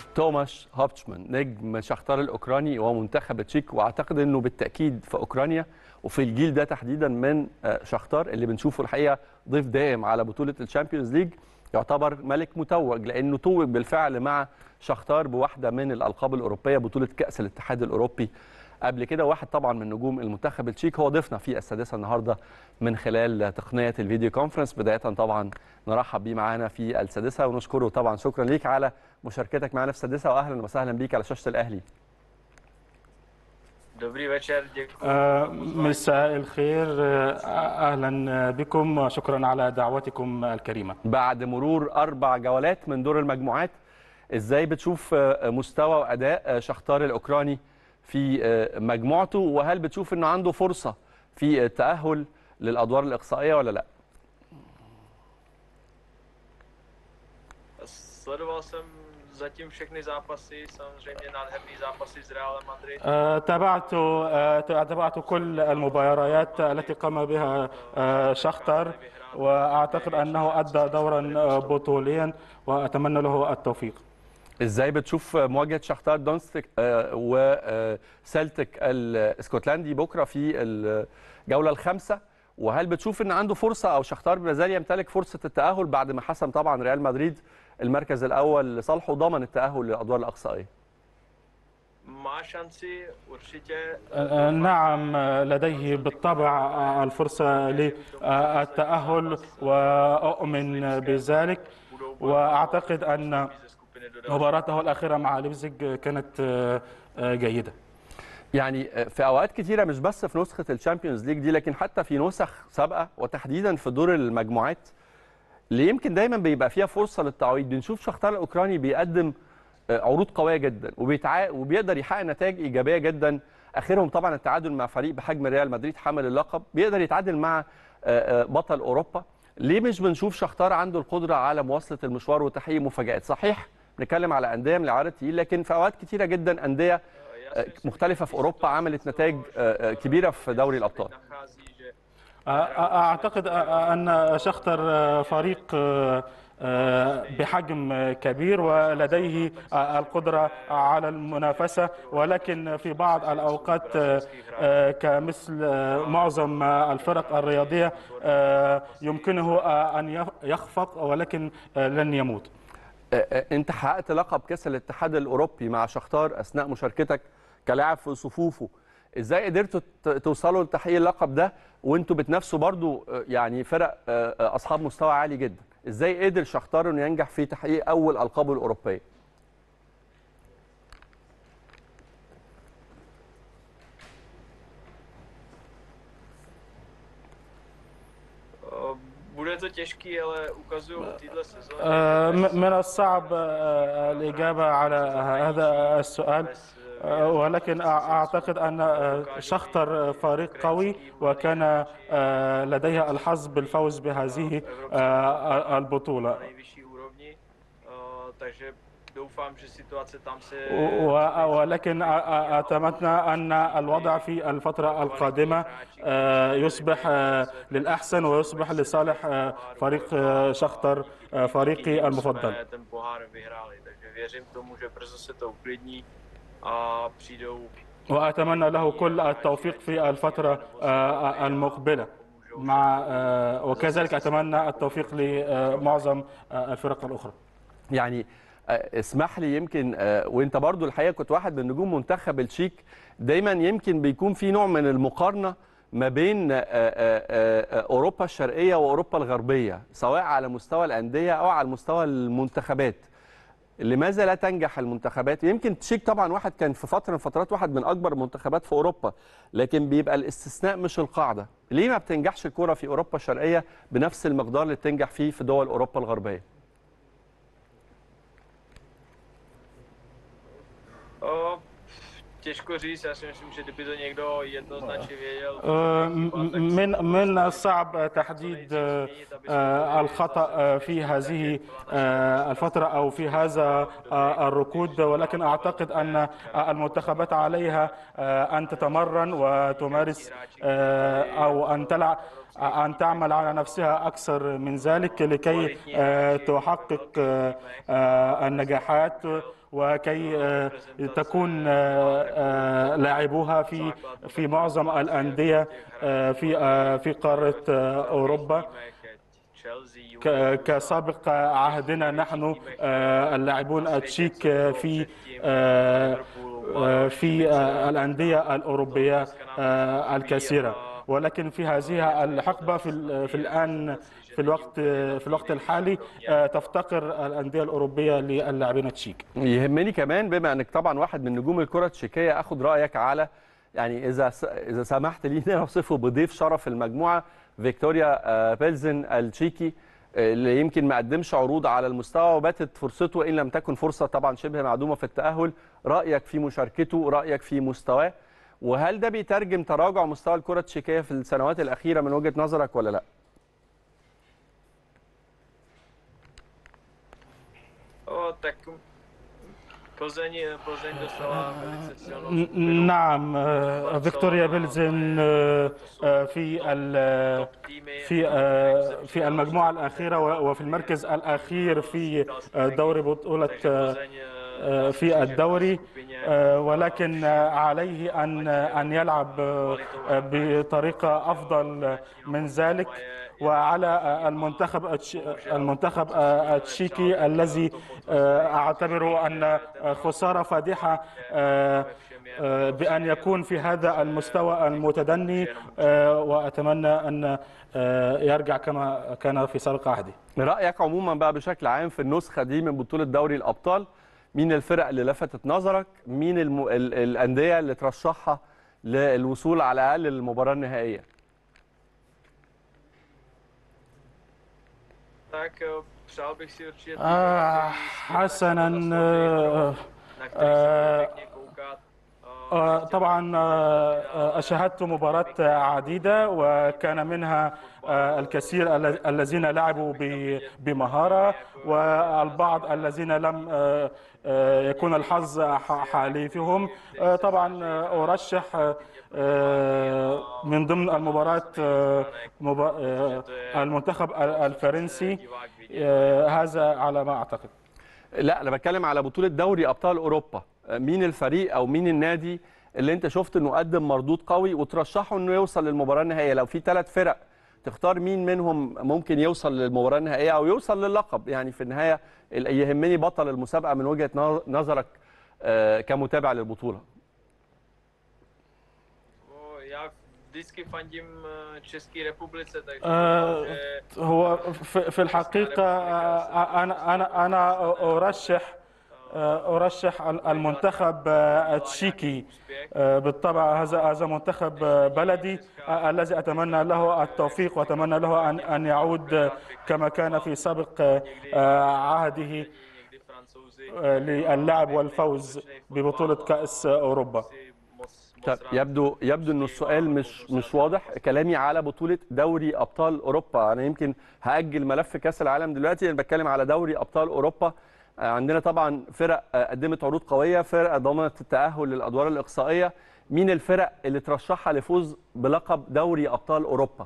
توماش هوبتشمان نجم شختار الاوكراني ومنتخب تشيك واعتقد انه بالتاكيد في اوكرانيا وفي الجيل ده تحديدا من آه، شختار اللي بنشوفه الحقيقه ضيف دائم على بطوله الشامبيونز ليج يعتبر ملك متوج لانه توج بالفعل مع شختار بواحده من الالقاب الاوروبيه بطوله كاس الاتحاد الاوروبي قبل كده واحد طبعا من نجوم المنتخب التشيك هو ضيفنا في السادسه النهارده من خلال تقنيه الفيديو كونفرنس بدايه طبعا نرحب بيه معانا في السادسه ونشكره طبعا شكرا ليك على مشاركتك معنا في السادسه واهلا وسهلا بيك على شاشه الاهلي Dobrý večer, děkuji. آه، مساء الخير آه، اهلا بكم وشكرا على دعوتكم الكريمه بعد مرور اربع جولات من دور المجموعات ازاي بتشوف آه، مستوى واداء آه، شختار الاوكراني في آه، مجموعته وهل بتشوف انه عنده فرصه في التاهل للادوار الاقصائيه ولا لا Sledoval jsem zatím všechny zápasy, samozřejmě nádherný zápasy s Realem Madrid. آه، تابعت آه، تابعت كل المباريات التي قام بها آه، شختر واعتقد انه ادى دورا آه، بطوليا واتمنى له التوفيق ازاي بتشوف مواجهه شختار دونستيك آه، وسلتك الاسكتلندي بكره في الجوله الخامسه وهل بتشوف ان عنده فرصه او شختار بمازال يمتلك فرصه التاهل بعد ما حسم طبعا ريال مدريد المركز الاول لصالحه وضمن التاهل للادوار الاقصائيه Má šanci určitě. آه، نعم آه، لديه بالطبع آه، الفرصة للتأهل وأؤمن بذلك وأعتقد أن ze skupiny do další. مباراته الأخيرة مع ليبزيج كانت آه، آه، جيدة يعني في اوقات كتيره مش بس في نسخه الشامبيونز ليج دي لكن حتى في نسخ سابقه وتحديدا في دور المجموعات اللي يمكن دايما بيبقى فيها فرصه للتعويض بنشوف شختار الاوكراني بيقدم آه، عروض قويه جدا وبيتع... وبيقدر يحقق نتائج ايجابيه جدا اخرهم طبعا التعادل مع فريق بحجم ريال مدريد حامل اللقب بيقدر يتعادل مع آه، آه، بطل اوروبا ليه مش بنشوف شختار عنده القدره على مواصله المشوار وتحقيق مفاجات صحيح بنتكلم على انديه من العيار التقيل لكن في اوقات كتيره جدا انديه آه، مختلفه في اوروبا عملت نتائج آه، آه، كبيره في دوري الابطال Nachází, že أعتقد أن شختر فريق بحجم كبير ولديه القدرة على المنافسة ولكن في بعض الأوقات كمثل معظم الفرق الرياضية يمكنه أن يخفق ولكن لن يموت آه، آه، انت حققت لقب كاس الاتحاد الاوروبي مع شختار اثناء مشاركتك كلاعب في صفوفه ازاي قدرتوا ت- توصلوا لتحقيق اللقب ده وانتوا بتنافسوا برضو آه، يعني فرق آه، آه، اصحاب مستوى عالي جدا ازاي قدر شختار انه ينجح في تحقيق اول القابه الاوروبيه eh, bude to těžký, ale ukazují téhle sezóně. آه، bez- م- من الصعب آه، الإجابة على هذا السؤال bez, eh, آه، ولكن أع- أعتقد أن آه، شختر فريق قوي وكان آه، لديه الحظ بالفوز بهذه آه، البطولة na nejvyšší úrovni, eh, takže doufám, že situace tam se و- ولكن أ- أ- أتمنى أن الوضع في الفترة القادمة آه، يصبح آه، للأحسن ويصبح لصالح آه، فريق آه، شختر آه، فريقي المفضل jsme ten pohár vyhráli, takže věřím tomu, že brzo se to uklidní a přijdou وأتمنى له كل التوفيق في الفترة آه، المقبلة مع آه، وكذلك أتمنى التوفيق لمعظم آه، الفرق الأخرى يعني آه، اسمح لي يمكن آه، وانت برضو الحقيقه كنت واحد من نجوم منتخب التشيك دايما يمكن بيكون في نوع من المقارنه ما بين آه، آه، آه، اوروبا الشرقيه واوروبا الغربيه سواء على مستوى الانديه او على مستوى المنتخبات لماذا لا تنجح المنتخبات يمكن التشيك طبعا واحد كان في فتره من فترات واحد من اكبر المنتخبات في اوروبا لكن بيبقى الاستثناء مش القاعده ليه ما بتنجحش الكره في اوروبا الشرقيه بنفس المقدار اللي بتنجح فيه في دول اوروبا الغربيه O, těžko říct, já si myslím, že kdyby to někdo jednoznačně věděl. آه، م- من من الصعب تحديد آه، آه، الخطأ آه، في هذه آه، الفترة أو في هذا آه، الركود ولكن أعتقد أن آه، المنتخبات عليها آه، أن تتمرن وتمارس آه، أو أن تلعب أن تعمل على نفسها أكثر من ذلك لكي آه، تحقق آه، آه، النجاحات وكي آه، تكون آه، آه، لاعبوها في في معظم الأندية آه، في آه، في قارة آه، أوروبا ك- كسابق عهدنا نحن آه، اللاعبون التشيك آه، في آه، آه، في آه، الأندية الأوروبية آه، الكثيرة ولكن في هذه الحقبة في ال- في الآن في الوقت في الوقت الحالي آه، تفتقر الأندية الأوروبية للاعبين التشيك يهمني كمان بما انك طبعا واحد من نجوم الكره التشيكيه اخد رايك على يعني اذا س- اذا سمحت لي ان اوصفه بضيف شرف المجموعه فيكتوريا آه، بيلزن التشيكي آه، اللي يمكن ما قدمش عروض على المستوى وباتت فرصته ان لم تكن فرصه طبعا شبه معدومه في التاهل رايك في مشاركته رايك في مستواه وهل ده بيترجم تراجع مستوى الكره التشيكيه في السنوات الاخيره من وجهه نظرك ولا لا O, tak Plzeň, Plzeň dostala velice silnou ن- skupinu نعم آه، فيكتوريا بيلزن آه، آه، في ال- týmy. في آه، في المجموعة الأخيرة و- وفي المركز الأخير في آه، دوري بطولة آه، Plzeň, آه، في الدوري آه، ولكن آه، عليه أن أن يلعب آه، آه، بطريقة أفضل من ذلك وعلى آه، المنتخب التش- المنتخب آه، التشيكي الذي آه، أعتبره أن آه، خسارة فادحة آه، آه، بأن يكون في هذا المستوى المتدني آه، وأتمنى أن آه، يرجع كما كان في سابق عهده رايك عموما بقى بشكل عام في النسخه دي من بطوله دوري الابطال مين الفرق اللي لفتت نظرك مين الم... ال... الانديه اللي ترشحها للوصول على الاقل للمباراه النهائيه Tak eh, přál bych si určitě týmy, آه، který si حسنا zaslouží آه، na který se آه، bude pěkně koukat. Eh, آه، طبعا آه، آه، شاهدت مباراة عديدة وكان منها آه، الكثير ال- الذين لعبوا ب- بمهارة والبعض الذين لم آه، آه، يكون الحظ ح- حليفهم آه، طبعا آه، أرشح آه، آه، من ضمن المباراة آه، مبا- آه، المنتخب ال- الفرنسي divák vidí. آه، هذا على ما أعتقد لا انا بتكلم على بطوله دوري ابطال اوروبا مين الفريق او مين النادي اللي انت شفت انه قدم مردود قوي وترشحه انه يوصل للمباراه النهائيه لو في ثلاث فرق تختار مين منهم ممكن يوصل للمباراه النهائيه او يوصل للقب يعني في النهايه ال- يهمني بطل المسابقه من وجهه نظ- نظرك آه، كمتابع للبطوله O, Já vždycky fandím eh, České republice, takže آه، doufám, že هو في في الحقيقة آه، أنا أنا أنا أرشح آه، أرشح المنتخب آه، التشيكي آه، بالطبع هذا هذا منتخب آه، بلدي آه، الذي أتمنى له التوفيق وأتمنى له أن أن يعود آه، كما كان في سابق آه، عهده někdy francouzi آه، للعب والفوز ببطولة كأس أوروبا si moc, moc طب rád يبدو يبدو انه السؤال مش مش واضح كلامي على بطوله دوري ابطال اوروبا انا يمكن هاجل ملف كاس العالم دلوقتي انا بتكلم على دوري ابطال اوروبا آه، عندنا طبعا فرق آه، قدمت عروض قويه فرق ضمنت التاهل للادوار الاقصائيه مين الفرق اللي ترشحها لفوز بلقب دوري ابطال اوروبا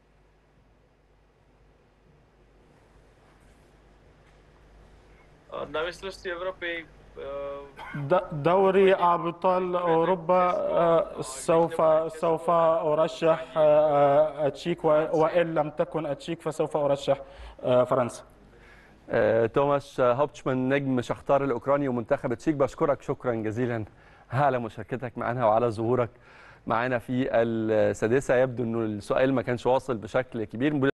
Na mistrovství Evropy eh, د- دوري أبطال أوروبا آه، سوف سوف أرشح آه، التشيك و- وإن لم تكن التشيك فسوف أرشح آه، فرنسا آه، توماس هوبتشمان نجم شختار الاوكراني ومنتخب التشيك بشكرك شكرا جزيلا على مشاركتك معنا وعلى ظهورك معنا في السادسه يبدو انه السؤال ما كانش واصل بشكل كبير